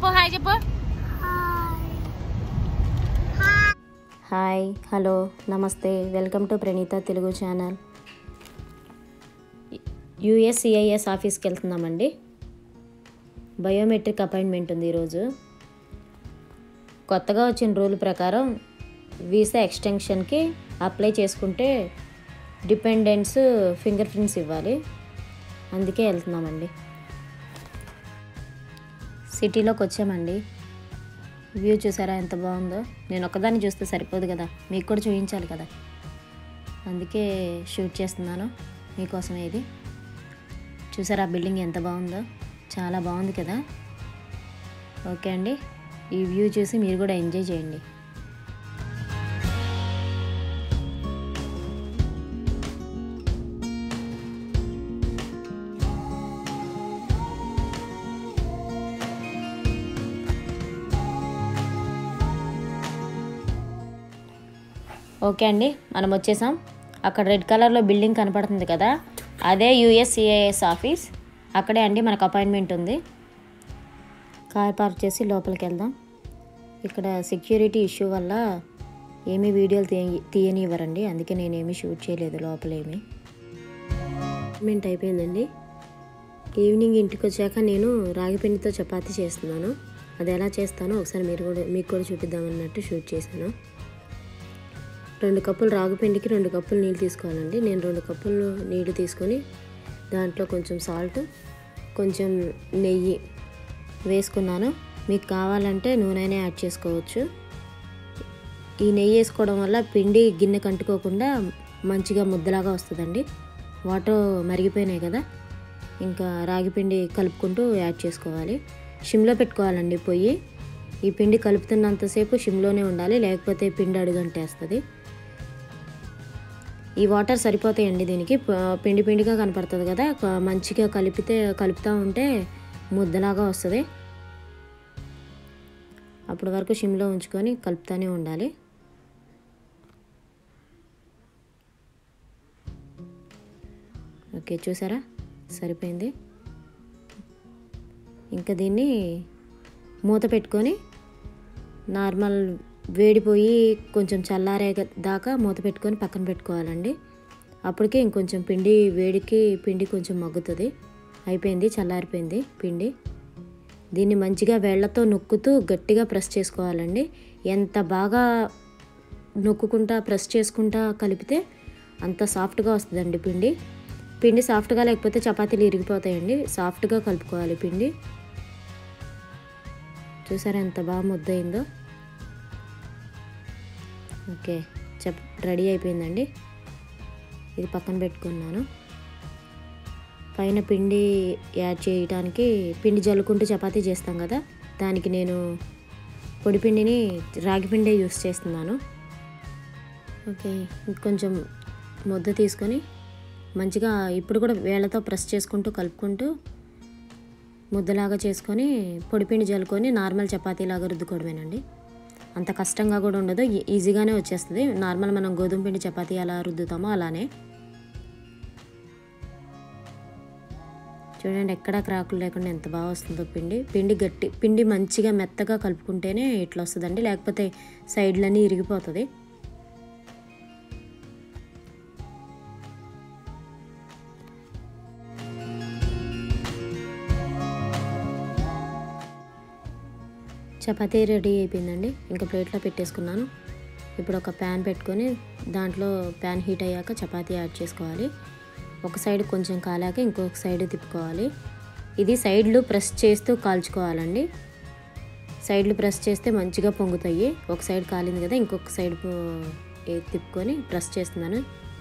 చెప్పు హాయ్ చెప్పు hi hello నమస్తే welcome to Praneetha Telugu channel USCIS ఆఫీస్కి వెళ్తున్నామండి బయోమెట్రిక్ అపాయింట్మెంట్ ఉంది ఈరోజు కొత్తగా వచ్చిన రూల్ ప్రకారం వీసా ఎక్స్టెన్షన్కి అప్లై చేసుకుంటే డిపెండెంట్స్ ఫింగర్ ప్రింట్స్ ఇవ్వాలి అందుకే వెళ్తున్నామండి సిటీలోకి వచ్చామండి వ్యూ చూసారా ఎంత బాగుందో నేను ఒక్కదాన్ని చూస్తే సరిపోదు కదా మీకు కూడా చూపించాలి కదా అందుకే షూట్ చేస్తున్నాను మీకోసమే ఇది చూసారా ఆ బిల్డింగ్ ఎంత బాగుందో చాలా బాగుంది కదా ఓకే అండి ఈ వ్యూ చూసి మీరు కూడా ఎంజాయ్ చేయండి ఓకే అండి మనం వచ్చేసాం అక్కడ రెడ్ కలర్లో బిల్డింగ్ కనపడుతుంది కదా అదే యుఎస్సిఐఎస్ ఆఫీస్ అక్కడే అండి మనకు అపాయింట్మెంట్ ఉంది కార్ పార్క్ చేసి లోపలికి వెళ్దాం ఇక్కడ సెక్యూరిటీ ఇష్యూ వల్ల ఏమీ వీడియోలు తీయ తీయనివ్వరండి అందుకే నేనేమీ షూట్ చేయలేదు లోపలేమి అపాయింట్మెంట్ అయిపోయిందండి ఈవినింగ్ ఇంటికి వచ్చాక నేను రాగిపిండితో చపాతీ చేస్తున్నాను అది ఎలా చేస్తానో ఒకసారి మీరు కూడా మీకు కూడా చూపిద్దామన్నట్టు షూట్ చేశాను రెండు కప్పులు రాగిపిండికి రెండు కప్పులు నీళ్ళు తీసుకోవాలండి నేను రెండు కప్పులు నీళ్ళు తీసుకొని దాంట్లో కొంచెం సాల్ట్ కొంచెం నెయ్యి వేసుకున్నాను మీకు కావాలంటే నూనెనే యాడ్ చేసుకోవచ్చు ఈ నెయ్యి వేసుకోవడం వల్ల పిండి గిన్నె కంటుకోకుండా మంచిగా ముద్దలాగా వస్తుందండి వాటర్ మరిగిపోయినాయి కదా ఇంకా రాగిపిండి కలుపుకుంటూ యాడ్ చేసుకోవాలి షిమ్లో పెట్టుకోవాలండి పొయ్యి ఈ పిండి కలుపుతున్నంతసేపు షిమ్లోనే ఉండాలి లేకపోతే పిండి అడుగంటేస్తుంది ఈ వాటర్ సరిపోతాయండి దీనికి ప- పిండి పిండిగా కనపడుతుంది కదా క- మంచిగా కలిపితే కలుపుతూ ఉంటే ముద్దలాగా వస్తుంది అప్పటి వరకు షిమ్లో ఉంచుకొని కలుపుతూనే ఉండాలి ఓకే చూసారా సరిపోయింది ఇంకా దీన్ని మూత పెట్టుకొని నార్మల్ వేడిపోయి కొంచెం చల్లారే దాకా మూత పెట్టుకొని పక్కన పెట్టుకోవాలండి అప్పటికే ఇంకొంచెం పిండి వేడికి పిండి కొంచెం మగ్గుతుంది అయిపోయింది చల్లారిపోయింది పిండి దీన్ని మంచిగా వేళ్లతో నొక్కుతూ గట్టిగా ప్రెస్ చేసుకోవాలండి ఎంత బాగా నొక్కుకుంటా ప్రెస్ చేసుకుంటా కలిపితే అంత సాఫ్ట్గా వస్తుందండి పిండి పిండి సాఫ్ట్గా లేకపోతే చపాతీలు ఇరిగిపోతాయండి సాఫ్ట్గా కలుపుకోవాలి పిండి చూసారా ఎంత బాగా ముద్దయిందో ఓకే చెప్ రెడీ అయిపోయిందండి ఇది పక్కన పెట్టుకున్నాను పైన పిండి యాడ్ చేయడానికి పిండి జల్లుకుంటూ చపాతీ చేస్తాం కదా దానికి నేను పొడి పిండిని రాగి పిండే యూస్ చేస్తున్నాను ఓకే కొంచెం ముద్ద తీసుకొని మంచిగా ఇప్పుడు కూడా వేళ్ళతో ప్రెస్ చేసుకుంటూ కలుపుకుంటూ ముద్దలాగా చేసుకొని పొడిపిండి జల్లుకొని నార్మల్ చపాతీలాగా రుద్దుకోవడమేనండి అంత కష్టంగా కూడా ఉండదు ఈ- ఈజీగానే వచ్చేస్తుంది నార్మల్ మనం గోధుమ పిండి చపాతీ ఎలా రుద్దుతామో అలానే చూడండి ఎక్కడా క్రాకులు లేకుండా ఎంత బాగా వస్తుందో పిండి పిండి గట్టి పిండి మంచిగా మెత్తగా కలుపుకుంటేనే ఇట్లా వస్తుందండి లేకపోతే సైడ్లన్నీ ఇరిగిపోతుంది చపాతీ రెడీ అయిపోయిందండి ఇంకా ప్లేట్లో పెట్టేసుకున్నాను ఇప్పుడు ఒక ప్యాన్ పెట్టుకొని దాంట్లో ప్యాన్ హీట్ అయ్యాక చపాతీ యాడ్ చేసుకోవాలి ఒక సైడ్ కొంచెం కాలాక ఇంకొక సైడ్ తిప్పుకోవాలి ఇది సైడ్లు ప్రెస్ చేస్తూ కాల్చుకోవాలండి సైడ్లు ప్రెస్ చేస్తే మంచిగా పొంగుతాయి ఒక సైడ్ కాలింది కదా ఇంకొక సైడ్ పో- ఏ- తిప్పుకొని ప్రెస్ చేస్తున్నాను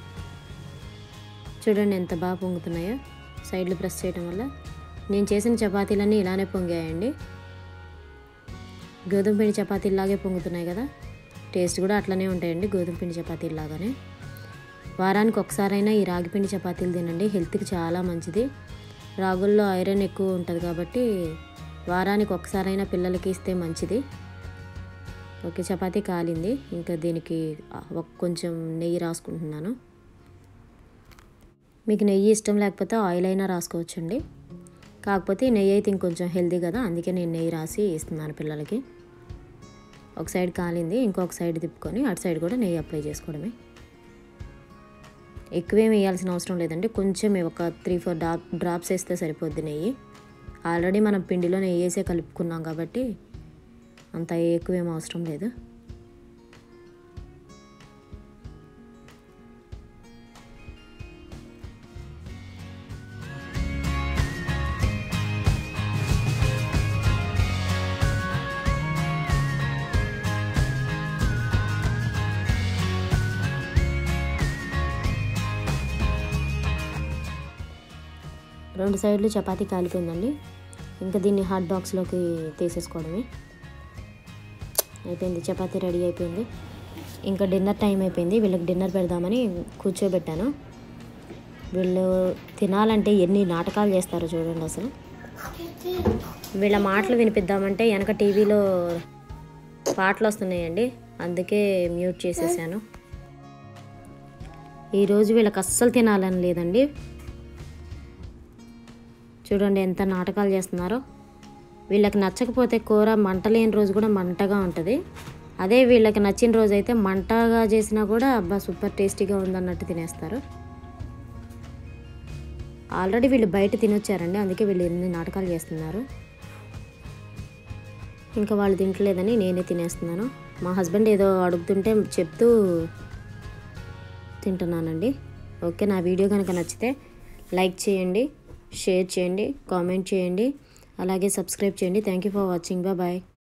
చూడండి ఎంత బాగా పొంగుతున్నాయో సైడ్లు ప్రెస్ చేయడం వల్ల నేను చేసిన చపాతీలన్నీ ఇలానే పొంగాయండి గోధుమ పిండి చపాతీలాగే పొంగుతున్నాయి కదా టేస్ట్ కూడా అట్లనే ఉంటాయండి గోధుమ పిండి చపాతీలాగానే వారానికి ఒకసారైనా ఈ రాగి పిండి చపాతీలు తినండి హెల్త్కి చాలా మంచిది రాగుల్లో ఐరన్ ఎక్కువ ఉంటుంది కాబట్టి వారానికి ఒకసారైనా పిల్లలకి ఇస్తే మంచిది ఓకే చపాతీ కాలింది ఇంకా దీనికి ఆ, ఒక- కొంచెం నెయ్యి రాసుకుంటున్నాను మీకు నెయ్యి ఇష్టం లేకపోతే ఆయిల్ అయినా రాసుకోవచ్చండి కాకపోతే ఈ నెయ్యి అయితే ఇంకొంచెం హెల్దీ కదా అందుకే నేను నెయ్యి రాసి ఇస్తున్నాను పిల్లలకి ఒక సైడ్ కాలింది ఇంకొక సైడ్ తిప్పుకొని అటు సైడ్ కూడా నెయ్యి అప్లై చేసుకోవడమే ఎక్కువేమి వేయాల్సిన అవసరం లేదండి కొంచెం ఒక త్రీ ఫోర్ డ్రాప్ డ్రాప్స్ వేస్తే సరిపోద్ది నెయ్యి ఆల్రెడీ మనం పిండిలో నెయ్యి వేసే కలుపుకున్నాం కాబట్టి అంత ఎక్కువేం అవసరం లేదు రెండు సైడ్లు చపాతీ కాలిపోయిందండి ఇంకా దీన్ని హాట్ బాక్స్లోకి తీసేసుకోవడమే అయిపోయింది చపాతీ రెడీ అయిపోయింది ఇంకా డిన్నర్ టైం అయిపోయింది వీళ్ళకి డిన్నర్ పెడదామని కూర్చోబెట్టాను వీళ్ళు తినాలంటే ఎన్ని నాటకాలు చేస్తారో చూడండి అసలు వీళ్ళ మాటలు వినిపిద్దామంటే వెనక టీవీలో పాటలు వస్తున్నాయండి అందుకే మ్యూట్ చేసేసాను ఈరోజు వీళ్ళకి అస్సలు తినాలని లేదండి చూడండి ఎంత నాటకాలు చేస్తున్నారో వీళ్ళకి నచ్చకపోతే కూర మంట లేని రోజు కూడా మంటగా ఉంటుంది అదే వీళ్ళకి నచ్చిన రోజు అయితే మంటగా చేసినా కూడా అబ్బా సూపర్ టేస్టీగా ఉందన్నట్టు తినేస్తారు ఆల్రెడీ వీళ్ళు బయట తినొచ్చారండి అందుకే వీళ్ళు ఎన్ని నాటకాలు చేస్తున్నారు ఇంకా వాళ్ళు తింటలేదని నేనే తినేస్తున్నాను మా హస్బెండ్ ఏదో అడుగుతుంటే చెప్తూ తింటున్నానండి ఓకే నా వీడియో కనుక నచ్చితే లైక్ చేయండి షేర్ చేయండి కామెంట్ చేయండి అలాగే సబ్స్క్రైబ్ చేయండి thank you for watching bye